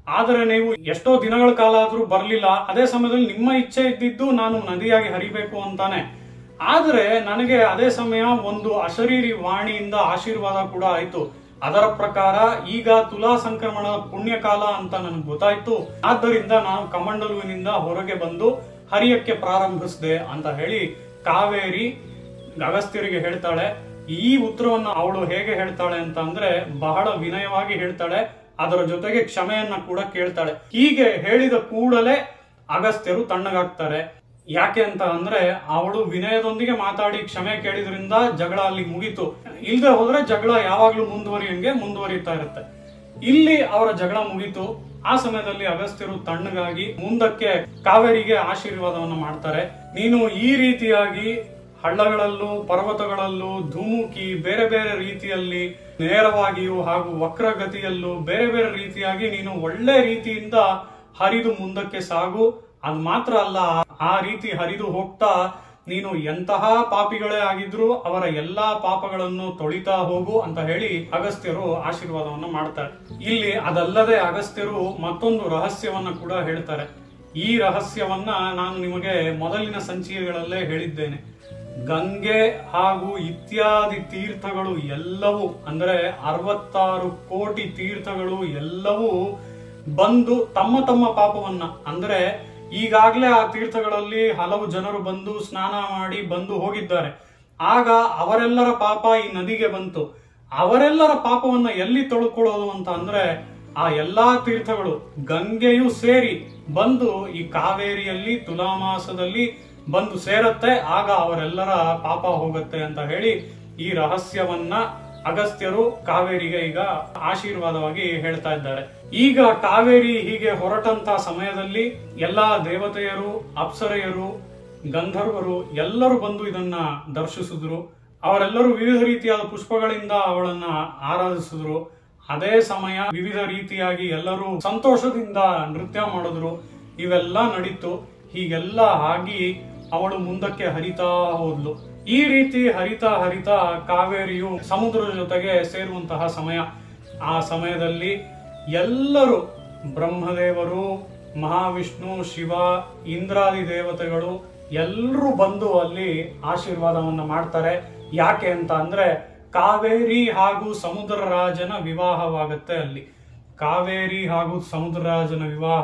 ಆದರೆ ನೀವು ಎಷ್ಟೋ ದಿನಗಳ ಕಾಲ ಆದ್ರೂ ಬರ್ಲಿಲ್ಲ ಅದೇ ಸಮಯದಲ್ಲಿ ನಿಮ್ಮ ಇಚ್ಛೆ ಇದ್ದಿದ್ದು ನಾನು ನದಿಯಾಗಿ ಹರಿಬೇಕು ಅಂತಾನೆ ಆದ್ರೆ ನನಗೆ ಅದೇ ಸಮಯ ಒಂದು ಅಶರೀರಿ ವಾಣಿಯಿಂದ ಆಶೀರ್ವಾದ ಕೂಡ ಆಯ್ತು ಅದರ ಪ್ರಕಾರ ಈಗ ತುಲಾ ಸಂಕ್ರಮಣದ ಪುಣ್ಯಕಾಲ ಅಂತ ನನಗೆ ಗೊತ್ತಾಯ್ತು ಆದ್ದರಿಂದ ನಾನು ಕಮಂಡಲುವಿನಿಂದ ಹೊರಗೆ ಬಂದು ಹರಿಯಕ್ಕೆ ಪ್ರಾರಂಭಿಸಿದೆ ಅಂತ ಹೇಳಿ ಕಾವೇರಿ ಅಗಸ್ತ್ಯರಿಗೆ ಹೇಳ್ತಾಳೆ ಈ ಉತ್ತರವನ್ನು ಅವಳು ಹೇಗೆ ಹೇಳ್ತಾಳೆ ಅಂತ ಅಂದ್ರೆ ಬಹಳ ವಿನಯವಾಗಿ ಹೇಳ್ತಾಳೆ ಅದರ ಜೊತೆಗೆ ಕ್ಷಮೆಯನ್ನ ಕೂಡ ಕೇಳ್ತಾಳೆ ಹೀಗೆ ಹೇಳಿದ ಕೂಡಲೇ ಅಗಸ್ತ್ಯರು ತಣ್ಣಗಾಗ್ತಾರೆ ಯಾಕೆ ಅಂತ ಅಂದ್ರೆ ಅವಳು ವಿನಯದೊಂದಿಗೆ ಮಾತಾಡಿ ಕ್ಷಮೆ ಕೇಳಿದ್ರಿಂದ ಜಗಳ ಅಲ್ಲಿ ಮುಗೀತು ಇಲ್ದೆ ಹೋದ್ರೆ ಜಗಳ ಯಾವಾಗ್ಲೂ ಮುಂದುವರಿಯಂಗೆ ಮುಂದುವರಿತಾ ಇರುತ್ತೆ ಇಲ್ಲಿ ಅವರ ಜಗಳ ಮುಗೀತು ಆ ಸಮಯದಲ್ಲಿ ಅಗಸ್ತ್ಯರು ತಣ್ಣಗಾಗಿ ಮುಂದಕ್ಕೆ ಕಾವೇರಿಗೆ ಆಶೀರ್ವಾದವನ್ನ ಮಾಡ್ತಾರೆ ನೀನು ಈ ರೀತಿಯಾಗಿ ಹಳ್ಳಗಳಲ್ಲೂ ಪರ್ವತಗಳಲ್ಲೂ ಧುಮುಕಿ ಬೇರೆ ಬೇರೆ ರೀತಿಯಲ್ಲಿ ನೇರವಾಗಿಯೂ ಹಾಗೂ ವಕ್ರಗತಿಯಲ್ಲೂ ಬೇರೆ ಬೇರೆ ರೀತಿಯಾಗಿ ನೀನು ಒಳ್ಳೆ ರೀತಿಯಿಂದ ಹರಿದು ಮುಂದಕ್ಕೆ ಸಾಗು ಅದು ಮಾತ್ರ ಅಲ್ಲ ಆ ರೀತಿ ಹರಿದು ಹೋಗ್ತಾ ನೀನು ಎಂತಹ ಪಾಪಿಗಳೇ ಆಗಿದ್ರು ಅವರ ಎಲ್ಲಾ ಪಾಪಗಳನ್ನು ತೊಳಿತಾ ಹೋಗು ಅಂತ ಹೇಳಿ ಅಗಸ್ತ್ಯರು ಆಶೀರ್ವಾದವನ್ನ ಮಾಡ್ತಾರೆ ಇಲ್ಲಿ ಅದಲ್ಲದೆ ಅಗಸ್ತ್ಯರು ಮತ್ತೊಂದು ರಹಸ್ಯವನ್ನ ಕೂಡ ಹೇಳ್ತಾರೆ ಈ ರಹಸ್ಯವನ್ನ ನಾನು ನಿಮಗೆ ಮೊದಲಿನ ಸಂಚಿಕೆಗಳಲ್ಲೇ ಹೇಳಿದ್ದೇನೆ ಗಂಗೆ ಹಾಗೂ ಇತ್ಯಾದಿ ತೀರ್ಥಗಳು ಎಲ್ಲವೂ ಅಂದ್ರೆ ಅರವತ್ತಾರು ಕೋಟಿ ತೀರ್ಥಗಳು ಎಲ್ಲವೂ ಬಂದು ತಮ್ಮ ತಮ್ಮ ಪಾಪವನ್ನ ಅಂದ್ರೆ ಈಗಾಗಲೇ ಆ ತೀರ್ಥಗಳಲ್ಲಿ ಹಲವು ಜನರು ಬಂದು ಸ್ನಾನ ಮಾಡಿ ಬಂದು ಹೋಗಿದ್ದಾರೆ ಆಗ ಅವರೆಲ್ಲರ ಪಾಪ ಈ ನದಿಗೆ ಬಂತು ಅವರೆಲ್ಲರ ಪಾಪವನ್ನ ಎಲ್ಲಿ ತೊಳ್ಕೊಳ್ಳೋದು ಅಂತ ಅಂದ್ರೆ ಆ ಎಲ್ಲಾ ತೀರ್ಥಗಳು ಗಂಗೆಯು ಸೇರಿ ಬಂದು ಈ ಕಾವೇರಿಯಲ್ಲಿ ತುಲಾಮಾಸದಲ್ಲಿ ಬಂದು ಸೇರತ್ತೆ ಆಗ ಅವರೆಲ್ಲರ ಪಾಪ ಹೋಗುತ್ತೆ ಅಂತ ಹೇಳಿ ಈ ರಹಸ್ಯವನ್ನ ಅಗಸ್ತ್ಯರು ಕಾವೇರಿಗೆ ಈಗ ಆಶೀರ್ವಾದವಾಗಿ ಹೇಳ್ತಾ ಇದ್ದಾರೆ ಈಗ ಕಾವೇರಿ ಹೀಗೆ ಹೊರಟಂತ ಸಮಯದಲ್ಲಿ ಎಲ್ಲಾ ದೇವತೆಯರು ಅಪ್ಸರೆಯರು ಗಂಧರ್ವರು ಎಲ್ಲರೂ ಬಂದು ಇದನ್ನ ದರ್ಶಿಸಿದ್ರು ಅವರೆಲ್ಲರೂ ವಿವಿಧ ರೀತಿಯಾದ ಪುಷ್ಪಗಳಿಂದ ಅವಳನ್ನ ಆರಾಧಿಸಿದ್ರು ಅದೇ ಸಮಯ ವಿವಿಧ ರೀತಿಯಾಗಿ ಎಲ್ಲರೂ ಸಂತೋಷದಿಂದ ನೃತ್ಯ ಮಾಡಿದ್ರು ಇವೆಲ್ಲ ನಡೀತು ಹೀಗೆಲ್ಲ ಆಗಿ ಅವಳು ಮುಂದಕ್ಕೆ ಹರಿತಾ ಹೋದ್ಲು ಈ ರೀತಿ ಹರಿತಾ ಹರಿತಾ ಕಾವೇರಿಯು ಸಮುದ್ರದ ಜೊತೆಗೆ ಸೇರುವಂತಹ ಸಮಯ ಆ ಸಮಯದಲ್ಲಿ ಎಲ್ಲರೂ ಬ್ರಹ್ಮದೇವರು ಮಹಾವಿಷ್ಣು ಶಿವ ಇಂದ್ರಾದಿ ದೇವತೆಗಳು ಎಲ್ಲರೂ ಬಂದು ಅಲ್ಲಿ ಆಶೀರ್ವಾದವನ್ನ ಮಾಡ್ತಾರೆ ಯಾಕೆ ಅಂತ ಅಂದ್ರೆ ಕಾವೇರಿ ಹಾಗೂ ಸಮುದ್ರ ರಾಜನ ವಿವಾಹವಾಗುತ್ತೆ ಅಲ್ಲಿ ಕಾವೇರಿ ಹಾಗೂ ಸಮುದ್ರ ರಾಜನ ವಿವಾಹ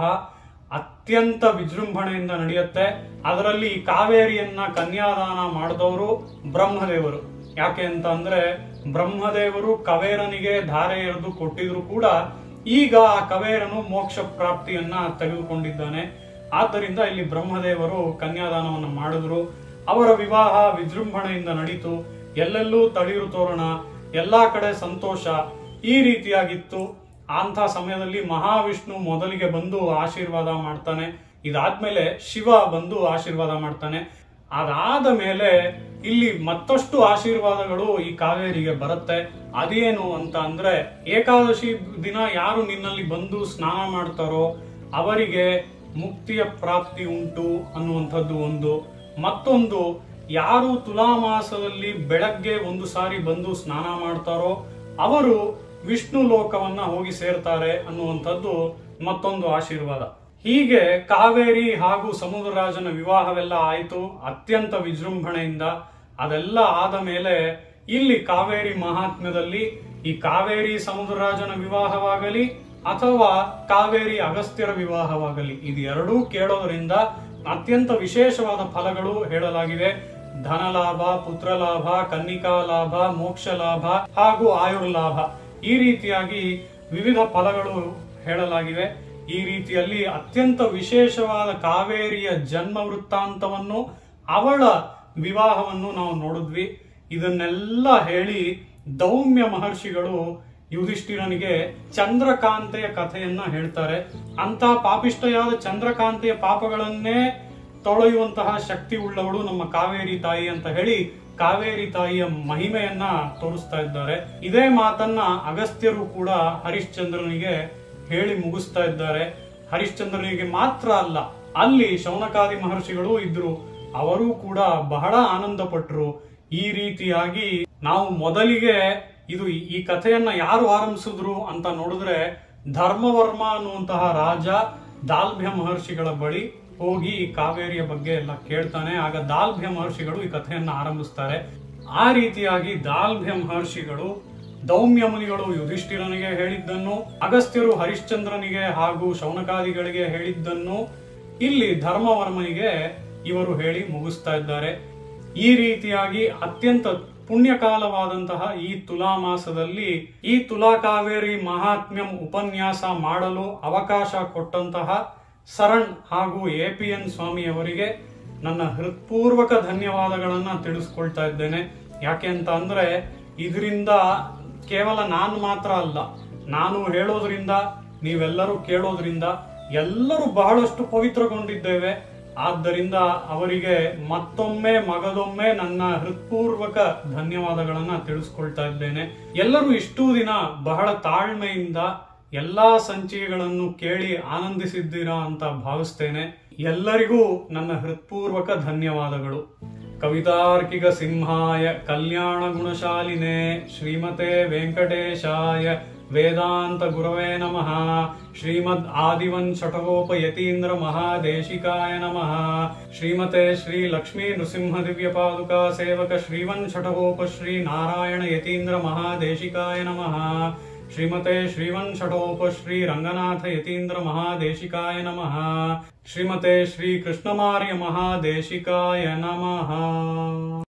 ಅತ್ಯಂತ ವಿಜೃಂಭಣೆಯಿಂದ ನಡೆಯುತ್ತೆ ಅದರಲ್ಲಿ ಈ ಕಾವೇರಿಯನ್ನ ಕನ್ಯಾದಾನ ಮಾಡಿದವರು ಬ್ರಹ್ಮದೇವರು ಯಾಕೆ ಅಂತ ಅಂದ್ರೆ ಬ್ರಹ್ಮದೇವರು ಕವೇರನಿಗೆ ಧಾರೆ ಎರೆದು ಕೊಟ್ಟಿದ್ರು ಕೂಡ ಈಗ ಆ ಕವೇರನು ಮೋಕ್ಷ ಪ್ರಾಪ್ತಿಯನ್ನ ತೆಗೆದುಕೊಂಡಿದ್ದಾನೆ ಆದ್ದರಿಂದ ಇಲ್ಲಿ ಬ್ರಹ್ಮದೇವರು ಕನ್ಯಾದಾನವನ್ನು ಮಾಡಿದ್ರು ಅವರ ವಿವಾಹ ವಿಜೃಂಭಣೆಯಿಂದ ನಡೀತು ಎಲ್ಲೆಲ್ಲೂ ತಳಿರು ತೋರಣ ಎಲ್ಲಾ ಕಡೆ ಸಂತೋಷ ಈ ರೀತಿಯಾಗಿತ್ತು ಅಂತ ಸಮಯದಲ್ಲಿ ಮಹಾವಿಷ್ಣು ಮೊದಲಿಗೆ ಬಂದು ಆಶೀರ್ವಾದ ಮಾಡ್ತಾನೆ ಇದಾದ್ಮೇಲೆ ಶಿವ ಬಂದು ಆಶೀರ್ವಾದ ಮಾಡ್ತಾನೆ ಅದಾದ ಮೇಲೆ ಇಲ್ಲಿ ಮತ್ತಷ್ಟು ಆಶೀರ್ವಾದಗಳು ಈ ಕಾವೇರಿಗೆ ಬರುತ್ತೆ ಅದೇನು ಅಂತ ಅಂದ್ರೆ ಏಕಾದಶಿ ದಿನ ಯಾರು ನಿನ್ನಲ್ಲಿ ಬಂದು ಸ್ನಾನ ಮಾಡ್ತಾರೋ ಅವರಿಗೆ ಮುಕ್ತಿಯ ಪ್ರಾಪ್ತಿ ಉಂಟು ಅನ್ನುವಂಥದ್ದು ಒಂದು ಮತ್ತೊಂದು ಯಾರು ತುಲಾಮಾಸದಲ್ಲಿ ಬೆಳಗ್ಗೆ ಒಂದು ಸಾರಿ ಬಂದು ಸ್ನಾನ ಮಾಡ್ತಾರೋ ಅವರು ವಿಷ್ಣು ಲೋಕವನ್ನ ಹೋಗಿ ಸೇರ್ತಾರೆ ಅನ್ನುವಂಥದ್ದು ಮತ್ತೊಂದು ಆಶೀರ್ವಾದ ಹೀಗೆ ಕಾವೇರಿ ಹಾಗೂ ಸಮುದ್ರರಾಜನ ವಿವಾಹವೆಲ್ಲ ಆಯಿತು ಅತ್ಯಂತ ವಿಜೃಂಭಣೆಯಿಂದ ಅದೆಲ್ಲ ಆದ ಮೇಲೆ ಇಲ್ಲಿ ಕಾವೇರಿ ಮಹಾತ್ಮ್ಯದಲ್ಲಿ ಈ ಕಾವೇರಿ ಸಮುದ್ರರಾಜನ ವಿವಾಹವಾಗಲಿ ಅಥವಾ ಕಾವೇರಿ ಅಗಸ್ತ್ಯರ ವಿವಾಹವಾಗಲಿ ಇದು ಎರಡೂ ಕೇಳೋದ್ರಿಂದ ಅತ್ಯಂತ ವಿಶೇಷವಾದ ಫಲಗಳು ಹೇಳಲಾಗಿವೆ ಧನಲಾಭ ಪುತ್ರಲಾಭ ಕನ್ನಿಕಾ ಲಾಭ ಮೋಕ್ಷ ಲಾಭ ಹಾಗೂ ಆಯುರ್ಲಾಭ ಈ ರೀತಿಯಾಗಿ ವಿವಿಧ ಫಲಗಳು ಹೇಳಲಾಗಿವೆ ಈ ರೀತಿಯಲ್ಲಿ ಅತ್ಯಂತ ವಿಶೇಷವಾದ ಕಾವೇರಿಯ ಜನ್ಮ ವೃತ್ತಾಂತವನ್ನು ಅವಳ ವಿವಾಹವನ್ನು ನಾವು ನೋಡಿದ್ವಿ ಇದನ್ನೆಲ್ಲ ಹೇಳಿ ದೌಮ್ಯ ಮಹರ್ಷಿಗಳು ಯುಧಿಷ್ಠಿರನಿಗೆ ಚಂದ್ರಕಾಂತೆಯ ಕಥೆಯನ್ನ ಹೇಳ್ತಾರೆ ಅಂತ ಪಾಪಿಷ್ಟಯಾದ ಚಂದ್ರಕಾಂತೆಯ ಪಾಪಗಳನ್ನೇ ತೊಳೆಯುವಂತಹ ಶಕ್ತಿ ಉಳ್ಳವಳು ನಮ್ಮ ಕಾವೇರಿ ತಾಯಿ ಅಂತ ಹೇಳಿ ಕಾವೇರಿ ತಾಯಿಯ ಮಹಿಮೆಯನ್ನ ತೋರಿಸ್ತಾ ಇದ್ದಾರೆ ಇದೇ ಮಾತನ್ನ ಅಗಸ್ತ್ಯರು ಕೂಡ ಹರಿಶ್ಚಂದ್ರನಿಗೆ ಹೇಳಿ ಮುಗಿಸ್ತಾ ಇದ್ದಾರೆ ಹರಿಶ್ಚಂದ್ರನಿಗೆ ಮಾತ್ರ ಅಲ್ಲ ಅಲ್ಲಿ ಶೌನಕಾದಿ ಮಹರ್ಷಿಗಳು ಇದ್ರು ಅವರು ಕೂಡ ಬಹಳ ಆನಂದ ಪಟ್ರು ಈ ರೀತಿಯಾಗಿ ನಾವು ಮೊದಲಿಗೆ ಇದು ಈ ಕಥೆಯನ್ನ ಯಾರು ಆರಂಭಿಸಿದ್ರು ಅಂತ ನೋಡಿದ್ರೆ ಧರ್ಮವರ್ಮ ಅನ್ನುವಂತಹ ರಾಜ ದಾಲ್ಭ್ಯ ಮಹರ್ಷಿಗಳ ಬಳಿ ಹೋಗಿ ಈ ಕಾವೇರಿಯ ಬಗ್ಗೆ ಎಲ್ಲ ಕೇಳ್ತಾನೆ ಆಗ ದಾಲ್ಭ್ಯ ಮಹರ್ಷಿಗಳು ಈ ಕಥೆಯನ್ನ ಆರಂಭಿಸ್ತಾರೆ ಆ ರೀತಿಯಾಗಿ ದಾಲ್ಭ್ಯ ಮಹರ್ಷಿಗಳು ದೌಮ್ಯ ಮುನಿಗಳು ಯುಧಿಷ್ಠಿರನಿಗೆ ಹೇಳಿದ್ದನ್ನು ಅಗಸ್ತ್ಯರು ಹರಿಶ್ಚಂದ್ರನಿಗೆ ಹಾಗೂ ಶೌನಕಾದಿಗಳಿಗೆ ಹೇಳಿದ್ದನ್ನು ಇಲ್ಲಿ ಧರ್ಮವರ್ಮನಿಗೆ ಇವರು ಹೇಳಿ ಮುಗಿಸ್ತಾ ಇದ್ದಾರೆ ಈ ರೀತಿಯಾಗಿ ಅತ್ಯಂತ ಪುಣ್ಯಕಾಲವಾದಂತಹ ಈ ತುಲಾ ಮಾಸದಲ್ಲಿ ಈ ತುಲಾ ಕಾವೇರಿ ಮಹಾತ್ಮ್ಯಂ ಉಪನ್ಯಾಸ ಮಾಡಲು ಅವಕಾಶ ಕೊಟ್ಟಂತಹ ಸರಣ್ ಹಾಗೂ ಎ ಪಿ ಎನ್ ಸ್ವಾಮಿಯವರಿಗೆ ನನ್ನ ಹೃತ್ಪೂರ್ವಕ ಧನ್ಯವಾದಗಳನ್ನ ತಿಳಿಸ್ಕೊಳ್ತಾ ಇದ್ದೇನೆ ಯಾಕೆ ಅಂತ ಅಂದ್ರೆ ಇದರಿಂದ ಕೇವಲ ನಾನು ಮಾತ್ರ ಅಲ್ಲ ನಾನು ಹೇಳೋದ್ರಿಂದ ನೀವೆಲ್ಲರೂ ಕೇಳೋದ್ರಿಂದ ಎಲ್ಲರೂ ಬಹಳಷ್ಟು ಪವಿತ್ರಗೊಂಡಿದ್ದೇವೆ ಆದ್ದರಿಂದ ಅವರಿಗೆ ಮತ್ತೊಮ್ಮೆ ಮಗದೊಮ್ಮೆ ನನ್ನ ಹೃತ್ಪೂರ್ವಕ ಧನ್ಯವಾದಗಳನ್ನ ತಿಳಿಸ್ಕೊಳ್ತಾ ಇದ್ದೇನೆ ಎಲ್ಲರೂ ಇಷ್ಟೂ ದಿನ ಬಹಳ ತಾಳ್ಮೆಯಿಂದ ಎಲ್ಲಾ ಸಂಚಿಕೆಗಳನ್ನು ಕೇಳಿ ಆನಂದಿಸಿದ್ದೀರಾ ಅಂತ ಭಾವಿಸ್ತೇನೆ ಎಲ್ಲರಿಗೂ ನನ್ನ ಹೃತ್ಪೂರ್ವಕ ಧನ್ಯವಾದಗಳು ಕವಿತಾರ್ಕಿಕ ಸಿಂಹಾಯ ಕಲ್ಯಾಣ ಗುಣಶಾಲಿನೇ ಶ್ರೀಮತೆ ವೆಂಕಟೇಶಾಯ ವೇದಾಂತ ಗುರವೇ ನಮಃ ಶ್ರೀಮದ್ ಆದಿವನ್ ಶಠಗೋಪ ಯತೀಂದ್ರ ಮಹಾದೇಶಿಕಾಯ ನಮಃ ಶ್ರೀಮತೆ ಶ್ರೀ ಲಕ್ಷ್ಮೀ ನೃಸಿಂಹ ದಿವ್ಯ ಪಾದುಕಾ ಸೇವಕ ಶ್ರೀವನ್ ಶಠಗೋಪ ಶ್ರೀ ನಾರಾಯಣ ಯತೀಂದ್ರ ಮಹಾದೇಶಿಕಾಯ ನಮಃ ಶ್ರೀಮತೆ ಶ್ರೀವನ್ ಷಠೋಪ ಶ್ರೀ ರಂಗನಾಥ ಯತೀಂದ್ರ ಮಹಾದೇಶಿಕಾಯ ನಮಃ ಶ್ರೀಮತೆ ಶ್ರೀ ಕೃಷ್ಣಮಾರ್ಯ ಮಹಾದೇಶಿಕಾಯ ನಮಃ